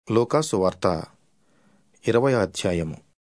లూకాసు వార్త ఇరవై అధ్యాయము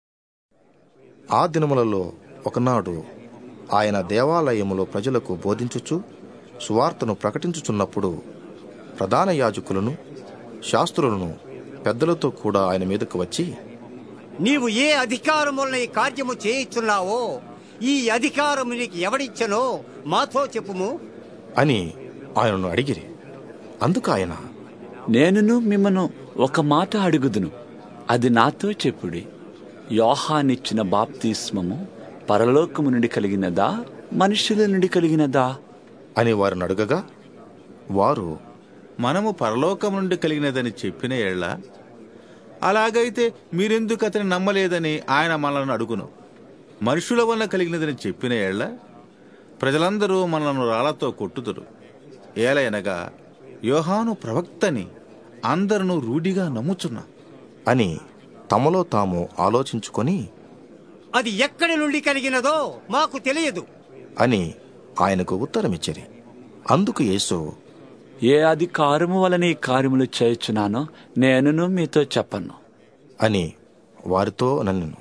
ఆ దినములలో ఒకనాడు ఆయన దేవాలయములో ప్రజలకు బోధించుచు సువార్తను ప్రకటించుచున్నప్పుడు ప్రధాన యాజకులను శాస్త్రులను పెద్దలతో కూడా ఆయన మీదకు వచ్చి నీవు ఏ అధికారం వలన ఈ కార్యము చేయిస్తున్నావో ఈ అధికారం నీకు ఎవడిచ్చనో మాతో చెప్పుము అని ఆయనను అడిగిరి అందుకు ఆయన నేనును మిమ్మను ఒక మాట అడుగుదును అది నాతో చెప్పుడి యోహానిచ్చిన బాప్తిస్మము పరలోకము నుండి కలిగినదా మనుషుల నుండి కలిగినదా అని వారిని అడగగా వారు మనము పరలోకం నుండి కలిగినదని చెప్పిన ఎళ్ళ అలాగైతే మీరెందుకు అతని నమ్మలేదని ఆయన మనల్ని అడుగును మనుషుల వల్ల కలిగినదని చెప్పిన ఎళ్ళ ప్రజలందరూ మనలను రాళ్లతో కొట్టుదురు ఏలయనగా యోహాను ప్రవక్తని అందరూ రూఢిగా నమ్ముచున్నా అని తమలో తాము ఆలోచించుకొని అది ఎక్కడి నుండి కలిగినదో మాకు తెలియదు అని ఆయనకు ఉత్తరమిచ్చిరి అందుకు యేసు ఏ అధికారము వలన ఈ కార్యములు చేయుచున్నానో నేనును మీతో చెప్పను అని వారితో నన్ను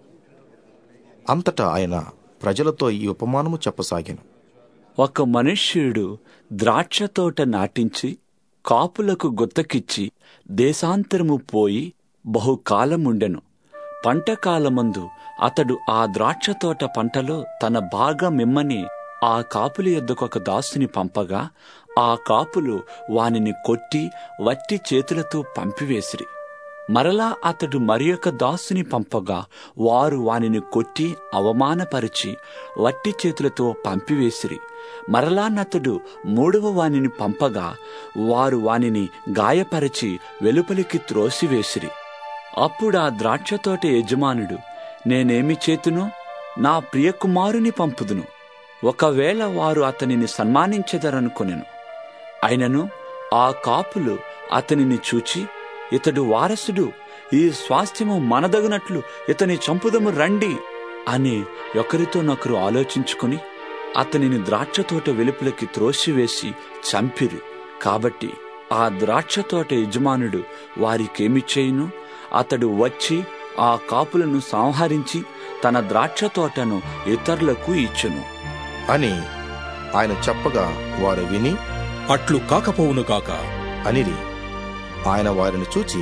అంతటా ఆయన ప్రజలతో ఈ ఉపమానము చెప్పసాగాను ఒక మనుష్యుడు ద్రాక్ష తోట నాటించి కాపులకు గుత్తకిచ్చి దేశాంతరము పోయి బహుకాలముండెను పంటకాలమందు అతడు ఆ ద్రాక్ష తోట పంటలో తన బాగా మిమ్మని ఆ కాపుల యొద్దకొక దాసుని పంపగా ఆ కాపులు వానిని కొట్టి వట్టి చేతులతో పంపివేసిరి మరలా అతడు మరి యొక్క దాసుని పంపగా వారు వానిని కొట్టి అవమానపరిచి వట్టి చేతులతో పంపివేసిరి మరలా నతడు మూడవ వానిని పంపగా వారు వానిని గాయపరిచి వెలుపలికి త్రోసివేసిరి అప్పుడు ఆ ద్రాక్ష తోట యజమానుడు నేనేమి చేతును నా ప్రియకుమారుని పంపుదును ఒకవేళ వారు అతనిని సన్మానించెదరనుకొనెను అయినను ఆ కాపులు అతనిని చూచి ఇతడు వారసుడు ఈ స్వాస్థ్యము మనదగునట్లు ఇతని చంపుదము రండి అని ఒకరితోనొకరు ఆలోచించుకుని అతనిని ద్రాక్ష తోట వెలుపులకి త్రోసివేసి చంపిరి కాబట్టి ఆ ద్రాక్ష తోట యజమానుడు వారికేమి చేయును అతడు వచ్చి ఆ కాపులను సంహరించి తన ద్రాక్ష తోటను ఇతరులకు ఇచ్చును అని ఆయన చెప్పగా వారు విని అట్లు కాకపోవును కాక అనిరి ఆయన వారిని చూచి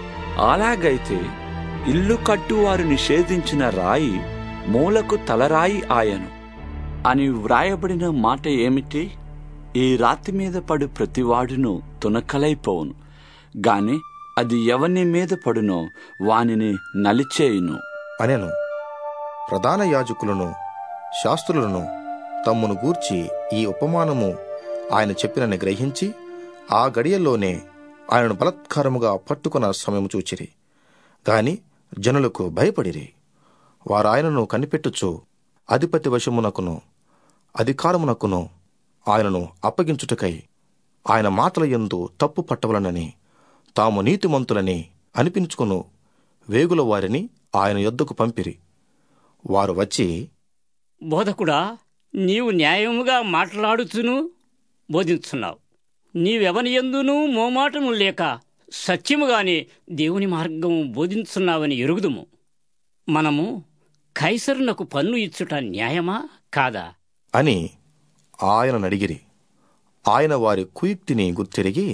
అలాగైతే ఇల్లు కట్టువారు నిషేధించిన రాయి మూలకు తలరాయి ఆయను అని వ్రాయబడిన మాట ఏమిటి ఈ రాతి మీద పడు ప్రతివాడును తునకలైపోవును గాని అది ఎవని మీద పడునో వానిని నలిచేయును అనెను ప్రధాన యాజకులను శాస్త్రులను తమ్మును గూర్చి ఈ ఉపమానము ఆయన చెప్పినని గ్రహించి ఆ గడియల్లోనే ఆయనను బలత్కారముగా పట్టుకున్న సమయం చూచిరి గాని జనులకు భయపడిరి వారు ఆయనను కనిపెట్టుచు అధిపతి వశమునకును అధికారమునకును ఆయనను అప్పగించుటకై ఆయన మాటల యందు తప్పు పట్టవలనని తాము నీతిమంతులని అనిపించుకును వేగుల వారిని ఆయన యొద్దకు పంపిరి వారు వచ్చి బోధకుడా నీవు న్యాయముగా మాట్లాడుచును బోధించున్నావు నీవెవని ఎందునూ మోమాటము లేక సత్యముగానే దేవుని మార్గము బోధించున్నావని ఎరుగుదుము మనము కైసరునకు పన్ను ఇచ్చుట న్యాయమా కాదా అని ఆయన నడిగిరి ఆయన వారి కుయుక్తిని గుర్తిరిగి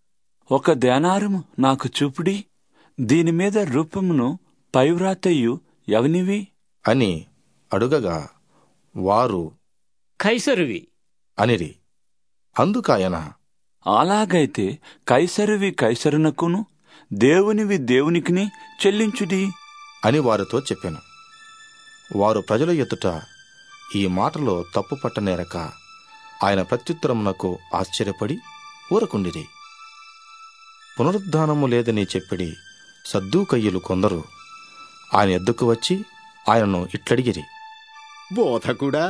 ఒక దేనారము నాకు చూపుడి దీని మీద రూపమును పైవ్రాతయు ఎవనివి అని అడుగగా వారు కైసరువి అనిరి అందుకాయన అలాగైతే కైసరువి కైసరునకును దేవునివి దేవునికిని చెల్లించుడి అని వారితో చెప్పాను వారు ప్రజల ఎదుట ఈ మాటలో తప్పు పట్టనేరక ఆయన ప్రత్యుత్తరమునకు ఆశ్చర్యపడి ఊరకుండిరి పునరుద్ధానము లేదని చెప్పిడి సద్దూకయ్యులు కొందరు ఆయన ఎద్దుకు వచ్చి ఆయనను ఇట్లడిగిరి బోధకుడా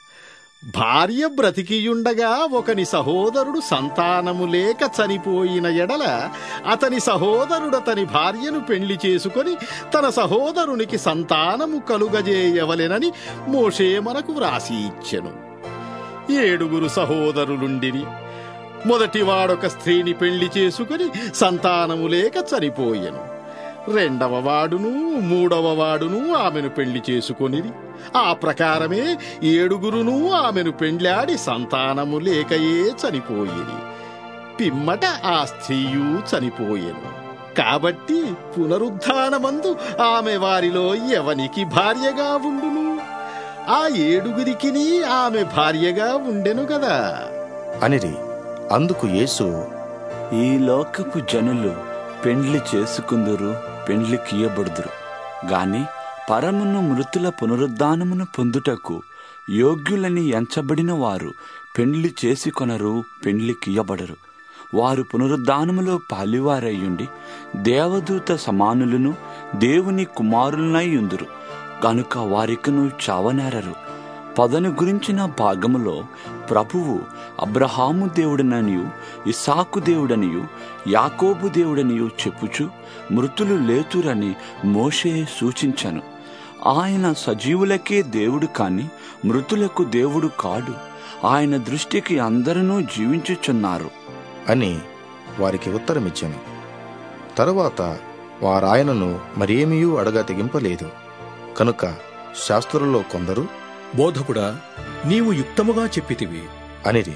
భార్య బ్రతికియుండగా ఒకని సహోదరుడు సంతానము లేక చనిపోయిన ఎడల అతని సహోదరుడు అతని భార్యను పెళ్లి చేసుకొని తన సహోదరునికి సంతానము కలుగజేయవలెనని మోషే మనకు వ్రాసి ఇచ్చెను ఏడుగురు సహోదరులుండిరి మొదటివాడొక స్త్రీని పెళ్లి చేసుకుని సంతానము లేక చనిపోయెను రెండవ వాడును మూడవ వాడును ఆమెను పెళ్లి చేసుకొనిరి ఆ ప్రకారమే ఏడుగురును ఆమెను పెండ్లాడి సంతానము లేకయే చనిపోయిరి పిమ్మట ఆ స్త్రీయు చనిపోయెను కాబట్టి పునరుద్ధానమందు ఆమె వారిలో ఎవనికి భార్యగా ఉండును ఆ ఏడుగురికిని ఆమె భార్యగా ఉండెను గదా అనిరి అందుకు యేసు ఈ లోకపు జనులు పెండ్లి చేసుకుందురు పెండ్లి కీయబడుదురు గాని పరమును మృతుల పునరుద్ధానమును పొందుటకు యోగ్యులని ఎంచబడిన వారు పెండ్లి చేసుకొనరు పెండ్లి కీయబడరు వారు పునరుద్ధానములో పాలివారయ్యుండి దేవదూత సమానులను దేవుని కుమారులనై ఉందురు గనుక వారికను చావనేరరు పదను గురించిన భాగములో ప్రభువు అబ్రహాము దేవుడననియు ఇసాకు దేవుడనియు యాకోబు దేవుడనియు చెప్పుచు మృతులు లేతురని మోషే సూచించను ఆయన సజీవులకే దేవుడు కాని మృతులకు దేవుడు కాడు ఆయన దృష్టికి అందరూ జీవించుచున్నారు అని వారికి ఉత్తరమిచ్చాను తరువాత వారాయనను మరేమీయూ అడగా తెగింపలేదు కనుక శాస్త్రులలో కొందరు బోధకుడా నీవు యుక్తముగా చెప్పితివి అనిరి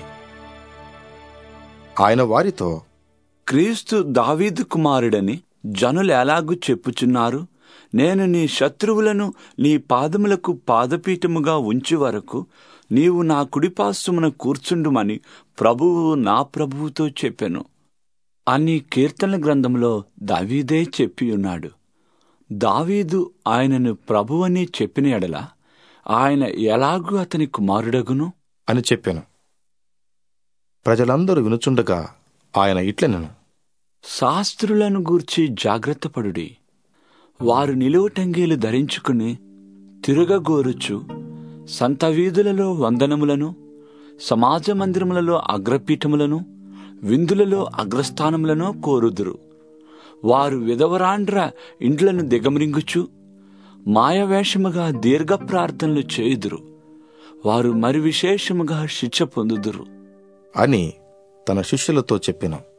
ఆయన వారితో క్రీస్తు దావీదు కుమారుడని జనులు ఎలాగూ చెప్పుచున్నారు నేను నీ శత్రువులను నీ పాదములకు పాదపీఠముగా ఉంచి వరకు నీవు నా కుడిపాస్తుమున కూర్చుండుమని ప్రభువు నా ప్రభువుతో చెప్పెను అని కీర్తన గ్రంథంలో దావీదే చెప్పి ఉన్నాడు దావీదు ఆయనను ప్రభువని చెప్పిన ఎడల ఆయన ఎలాగూ అతని కుమారుడగును అని చెప్పాను ప్రజలందరూ వినుచుండగా ఆయన ఇట్లనెను శాస్త్రులను గూర్చి జాగ్రత్తపడుడి వారు నిలువటంగీలు ధరించుకుని తిరగగోరుచు సంత వీధులలో వందనములను సమాజ మందిరములలో అగ్రపీఠములను విందులలో అగ్రస్థానములను కోరుదురు వారు విధవరాండ్ర ఇండ్లను దిగమరింగుచు మాయవేషముగా దీర్ఘ ప్రార్థనలు చేయుదురు వారు మరి విశేషముగా శిక్ష పొందుదురు అని తన శిష్యులతో చెప్పెను